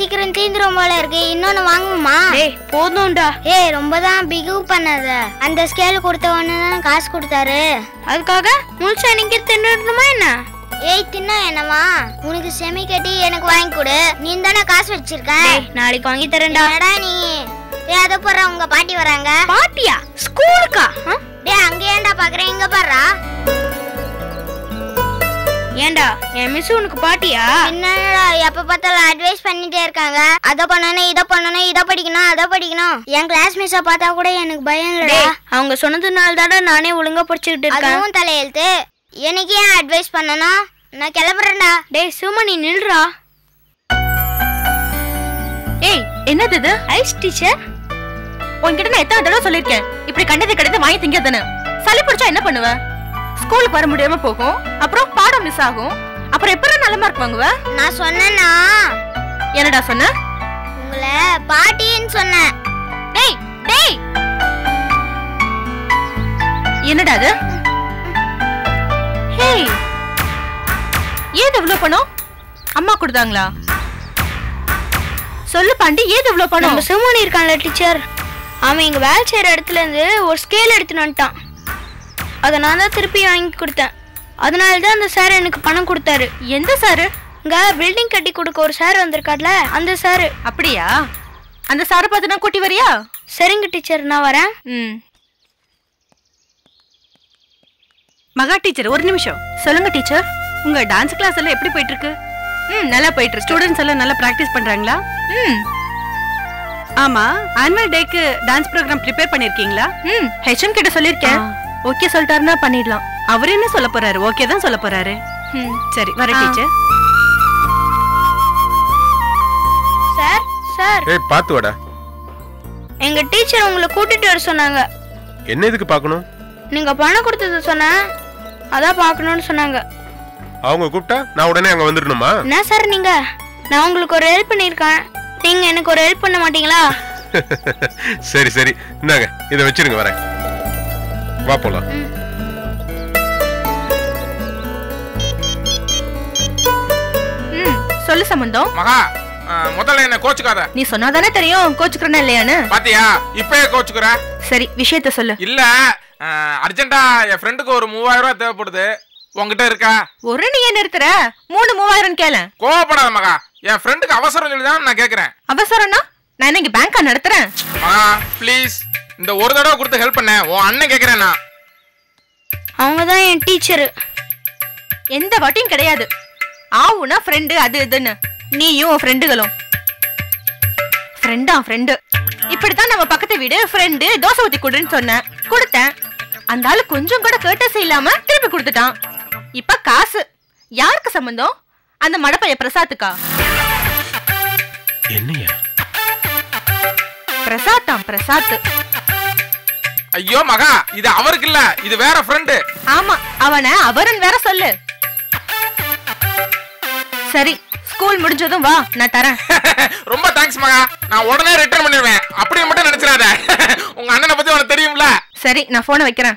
சீக்கிரம் தீந்துரும் போல இருக்கு இன்னொன்னு வாங்குமா டேய் போதும்டா ஏய் ரொம்ப தான் பிகு பண்ணாத அந்த ஸ்கேல் கொடுத்த உடனே தானே காசு கொடுத்தாரு அதுக்காக முழுசா நீங்க தின்னுடணுமா என்ன ஏய் தின்னா என்னமா உனக்கு செமி கட்டி எனக்கு வாங்கி கொடு நீ தானே காசு வச்சிருக்க டேய் நாளைக்கு வாங்கி தரேன்டா என்னடா நீ ஏய் அத போற உங்க பாட்டி வராங்க பாட்டியா ஸ்கூலுக்கா ஆ? டேய் அங்க ஏன்டா பாக்குறேன் இங்க பாருடா ஏன்டா என் மிஸ் உனக்கு பாட்டியா என்னடா எப்ப பார்த்தாலும் அட்வைஸ் பண்ணிட்டே இருக்காங்க அத பண்ணணும் இத பண்ணணும் இத படிக்கணும் அத படிக்கணும் என் கிளாஸ் மிஸ்ஸ பார்த்தா கூட எனக்கு பயம் இல்லடா டேய் அவங்க சொன்னதுனால தானே நானே ஒழுங்கா படிச்சுக்கிட்டு இருக்கேன் அதுவும் தலையெழுத்து எனக்கு ஏன் அட்வைஸ் பண்ணணும் நான் கிளம்புறேன்டா டேய் சும்மா நீ நில்றா ஏய் என்னது இது ஐஸ் டீச்சர் உன்கிட்ட நான் எத்தனை தடவை சொல்லிருக்கேன் இப்படி கண்டதை கிடைத்து வாங்கி திங்காதானே சளி பிடிச்சா என்ன பண்ணுவ ஸ்கூலுக்கு வர முடியாம போகும் அப்புறம் பாடம் மிஸ் ஆகும் அப்புறம் எப்பறம் நல்ல மார்க் வாங்குவ நான் சொன்னேன்னா என்னடா சொன்ன உங்களை பாட்டின்னு சொன்னேன் டேய் டேய் என்னடா அது ஹேய் ஏது இவ்ளோ பணம் அம்மா கொடுத்தாங்களா சொல்லு பாண்டி ஏது இவ்ளோ பணம் நம்ம சிவமணி இருக்கான்ல டீச்சர் அவன் இங்க வேலை செய்யற இடத்துல இருந்து ஒரு ஸ்கேல் எடுத்துன்னு வந்துட்டான் அதை நான் தான் திருப்பி வாங்கி கொடுத்தேன் அதனால தான் அந்த சார் எனக்கு பணம் கொடுத்தாரு எந்த சாரு இங்க பில்டிங் கட்டி கொடுக்க ஒரு சார் வந்திருக்கார்ல அந்த சார் அப்படியா அந்த சாரை பார்த்து நான் கூட்டி வரியா சரிங்க டீச்சர் நான் வரேன் ம் மகா டீச்சர் ஒரு நிமிஷம் சொல்லுங்க டீச்சர் உங்க டான்ஸ் கிளாஸ் எல்லாம் எப்படி போயிட்டு இருக்கு ம் நல்லா போயிட்டு இருக்கு ஸ்டூடெண்ட்ஸ் எல்லாம் நல்லா பிராக்டிஸ் பண்றாங்களா ம் ஆமா ஆனுவல் டேக்கு டான்ஸ் ப்ரோக்ராம் ப்ரிப்பேர் பண்ணிருக்கீங்களா ம் ஹெச்எம் கிட்ட சொல்லிருக்கேன் ஓகே சொல்லிட்டாருன்னா பண்ணிடலாம் அவர் என்ன சொல்ல போறாரு ஓகே தான் சொல்ல போறாரு ம் சரி வர ஆ. டீச்சர் சார் சார் ஏய் பார்த்து வாடா எங்க டீச்சர் உங்களை கூட்டிட்டு வர சொன்னாங்க என்ன இதுக்கு பார்க்கணும் நீங்க பணம் கொடுத்தது சொன்னேன் அதான் பார்க்கணும்னு சொன்னாங்க அவங்க கூப்பிட்டா நான் உடனே அங்க வந்துடணுமா என்ன சார் நீங்க நான் உங்களுக்கு ஒரு ஹெல்ப் பண்ணியிருக்கேன் நீங்க எனக்கு ஒரு ஹெல்ப் பண்ண மாட்டீங்களா சரி சரி இந்தாங்க இதை வச்சிருங்க வரேன் வா போலாம் ம் சொல்லு சம்பந்தம் மகா ஆ, முதல்ல என்ன கோச்சுக்காத நீ சொன்னாதானே தெரியும் கோச்சுக்கிறேன்னா இல்லையான்னு பாத்தியா இப்பயே கோச்சுக்கிற சரி விஷயத்த சொல்லு இல்ல ஆ, அர்ஜென்ட்டா என் ஃப்ரெண்டுக்கு ஒரு மூவாயிரம் ரூபாய் தேவைப்படுது உன்கிட்ட இருக்கா ஒரு நீ ஏன் நிறுத்துற மூணு மூவாயிரம் கேள கோவப்படாத மகா என் ஃப்ரெண்டுக்கு அவசரம் சொல்லி தான் நான் கேக்குறேன் அவசரம்னா நான் என்ன இங்க பேங்கா நடத்துறேன் மகா ப்ளீஸ் இந்த ஒரு தடவை கொடுத்து ஹெல்ப் பண்ண உன் அண்ணன் கேக்குறேன் நான் அவங்க தான் என் டீச்சரு எந்த வாட்டியும் கிடையாது ஆவுனா ஃப்ரெண்டு அது இதுன்னு நீயும் உன் ஃப்ரெண்டுகளும் ஃப்ரெண்டா ஃப்ரெண்டு இப்படித்தான் நம்ம பக்கத்து வீடு ஃப்ரெண்டு தோசை ஊத்தி கொடுன்னு சொன்னேன் கொடுத்தேன் அந்த ஆளு கொஞ்சம் கூட கேட்டஸ் இல்லாம திருப்பி கொடுத்துட்டான் இப்ப காசு யாருக்கு சம்பந்தம் அந்த மடப்பைய பிரசாத்துக்கா என்னையா பிரசாத்தாம் பிரசாத் ஐயோ மகா இது அவருக்கு இல்ல இது வேற ஃப்ரெண்டு ஆமா அவனை அவரன் வேற சொல்லு சரி ஸ்கூல் முடிஞ்சதும் வா நான் தரேன் ரொம்ப தேங்க்ஸ் மகா நான் உடனே ரிட்டர்ன் பண்ணிடுவேன் அப்படியே மட்டும் நினைச்சிடாத உங்க அண்ணனை பத்தி உனக்கு தெரியும்ல சரி நான் போனை வைக்கிறேன்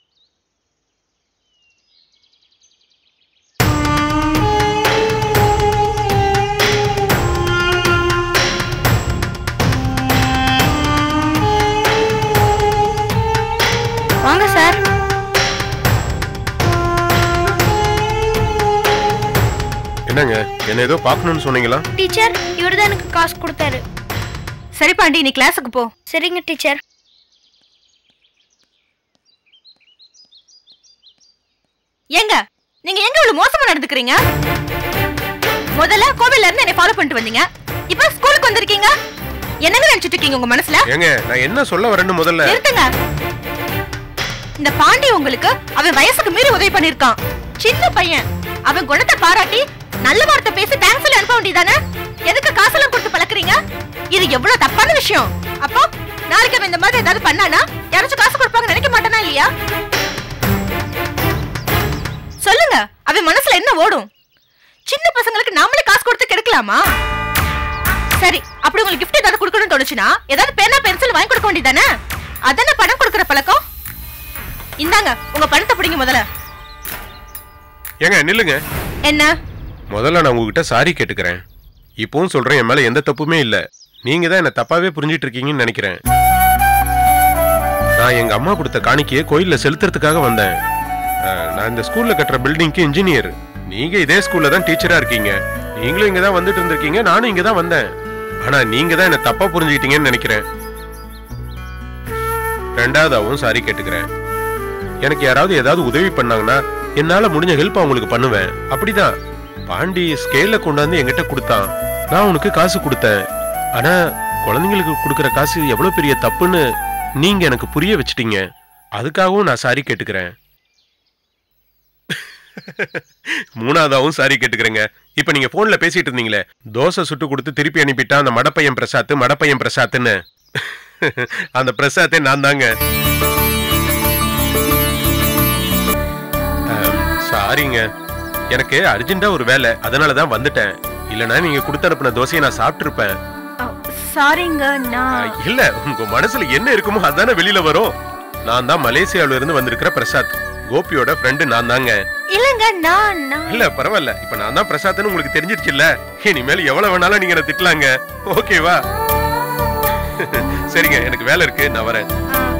வாங்க சார் என்னங்க என்ன ஏதோ பார்க்கணும்னு சொன்னீங்களா டீச்சர் இவர் தான் எனக்கு காசு கொடுத்தாரு சரி பாண்டி நீ கிளாஸுக்கு போ சரிங்க டீச்சர் ஏங்க நீங்க எங்க இவ்வளவு மோசமா நடந்துக்கிறீங்க முதல்ல கோவில்ல இருந்து என்னை ஃபாலோ பண்ணிட்டு வந்தீங்க இப்ப ஸ்கூலுக்கு வந்திருக்கீங்க என்னங்க நினைச்சிட்டு இருக்கீங்க உங்க மனசுல ஏங்க நான் என்ன சொல்ல வரேன்னு முதல்ல நிறுத்துங்க இந்த பாண்டி உங்களுக்கு அவன் வயசுக்கு மீறி உதவி பண்ணிருக்கான் சின்ன பையன் அவன் குணத்தை பாராட்டி நல்ல வார்த்தை பேசி தேங்க்ஸ் சொல்லி அனுப்ப வேண்டியதானே எதுக்கு காசெல்லாம் கொடுத்து பழக்குறீங்க இது எவ்வளவு தப்பான விஷயம் அப்போ நாளைக்கு அவன் இந்த மாதிரி ஏதாவது பண்ணானா யாராச்சும் காசு கொடுப்பாங்க நினைக்க மாட்டானா இல்லையா சொல்லுங்க அவன் மனசுல என்ன ஓடும் சின்ன பசங்களுக்கு நாமளே காசு கொடுத்து கெடுக்கலாமா சரி அப்படி உங்களுக்கு gift ஏதாவது கொடுக்கணும்னு தோணுச்சுன்னா ஏதாவது பேனா பென்சில் வாங்கி கொடுக்க வேண்டியதானே அதானே பணம் கொடுக்குற பழக்கம் இந்தாங்க உங்க பணத்தை பிடிங்க முதல்ல ஏங்க நில்லுங்க என்ன முதல்ல நான் உங்ககிட்ட சாரி கேட்டுக்கிறேன் இப்பவும் சொல்றேன் என் மேல எந்த தப்புமே இல்ல நீங்க தான் என்ன தப்பாவே புரிஞ்சிட்டு இருக்கீங்கன்னு நினைக்கிறேன் நான் எங்க அம்மா கொடுத்த காணிக்கையை கோயில்ல செலுத்துறதுக்காக வந்தேன் அஹ், நான் இந்த ஸ்கூல்ல கட்டுற பில்டிங்க்கு இன்ஜினியர் நீங்க இதே ஸ்கூல்ல தான் டீச்சரா இருக்கீங்க நீங்களும் இங்க தான் வந்துட்டு இருந்திருக்கீங்க நானும் இங்க தான் வந்தேன் ஆனா நீங்க தான் என்ன தப்பா புரிஞ்சுக்கிட்டீங்கன்னு நினைக்கிறேன் ரெண்டாவதாவும் சாரி கேட்டுக்கிறேன் எனக்கு யாராவது ஏதாவது உதவி பண்ணாங்கன்னா என்னால முடிஞ்ச ஹெல்ப் அவங்களுக்கு பண்ணுவேன் அப்படிதான் பாண்டி ஸ்கேல்ல கொண்டாந்து என்கிட்ட கொடுத்தான் நான் உனக்கு காசு கொடுத்தேன் ஆனா குழந்தைங்களுக்கு கொடுக்கற காசு எவ்வளவு பெரிய தப்புன்னு நீங்க எனக்கு புரிய வச்சிட்டீங்க அதுக்காகவும் நான் சாரி கேட்டுக்கிறேன் மூணாவதாவும் சாரி கேட்டுக்கிறேங்க இப்ப நீங்க போன்ல பேசிட்டு இருந்தீங்களே தோசை சுட்டு கொடுத்து திருப்பி அனுப்பிட்டா அந்த மடப்பையன் பிரசாத் மடப்பையன் பிரசாத்னு அந்த பிரசாத்தே நான் தாங்க சாரிங்க எனக்கு அர்ஜென்ட்டா ஒரு வேலை அதனால தான் வந்துட்டேன் இல்லனா நீங்க கொடுத்து அனுப்பின தோசையை நான் சாப்பிட்டிருப்பேன் சாரிங்க நான் அஹ், இல்ல உங்க மனசுல என்ன இருக்குமோ அதானே வெளியில வரும் நான் தான் மலேசியாவில இருந்து வந்திருக்கிற பிரசாத் கோபியோட ஃப்ரெண்டு நான் தாங்க இல்லங்க நான் நான் இல்ல பரவாயில்ல இப்ப நான் தான் பிரசாத்னு உங்களுக்கு தெரிஞ்சிருச்சுல்ல இனிமேல் எவ்வளவு வேணாலும் நீங்க என்ன திட்டலாங்க ஓகேவா சரிங்க எனக்கு வேலை இருக்கு நான் வரேன் ஆ,